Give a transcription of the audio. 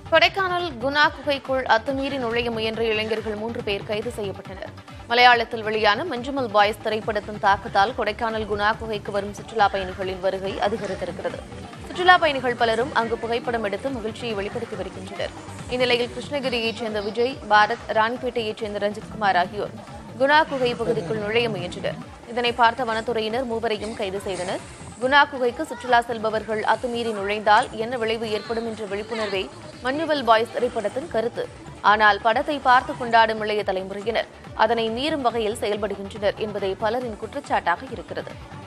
கொடைக்கானல் குணா குகைக்குள் அத்துமீறி நுழைய முயன்ற இளைஞர்கள் மூன்று பேர் கைது செய்யப்பட்டனர் மலையாளத்தில் வெளியான மஞ்சுமல் பாய்ஸ் திரைப்படத்தின் தாக்கத்தால் கொடைக்கானல் குணா குகைக்கு வரும் சுற்றுலா பயணிகளின் வருகை அதிகரித்திருக்கிறது சுற்றுலா பயணிகள் பலரும் அங்கு புகைப்படம் எடுத்து மகிழ்ச்சியை வெளிப்படுத்தி வருகின்றனர் இந்நிலையில் கிருஷ்ணகிரியைச் சேர்ந்த விஜய் பாரத் ராணிப்பேட்டையைச் சேர்ந்த ரஞ்சித்குமார் ஆகியோர் குணா குகை பகுதிக்குள் நுழைய முயன்றனர் இதனை பார்த்த வனத்துறையினர் மூவரையும் கைது செய்தனர் குணா குகைக்கு சுற்றுலா செல்பவர்கள் அத்துமீறி நுழைந்தால் என்ன விளைவு ஏற்படும் என்ற விழிப்புணர்வே மன்யுவல் பாய்ஸ் திரைப்படத்தின் கருத்து ஆனால் படத்தை பார்த்து கொண்டாடும் இளைய தலைமுறையினர் அதனை மீறும் வகையில் செயல்படுகின்றனர் என்பதே பலரின் குற்றச்சாட்டாக இருக்கிறது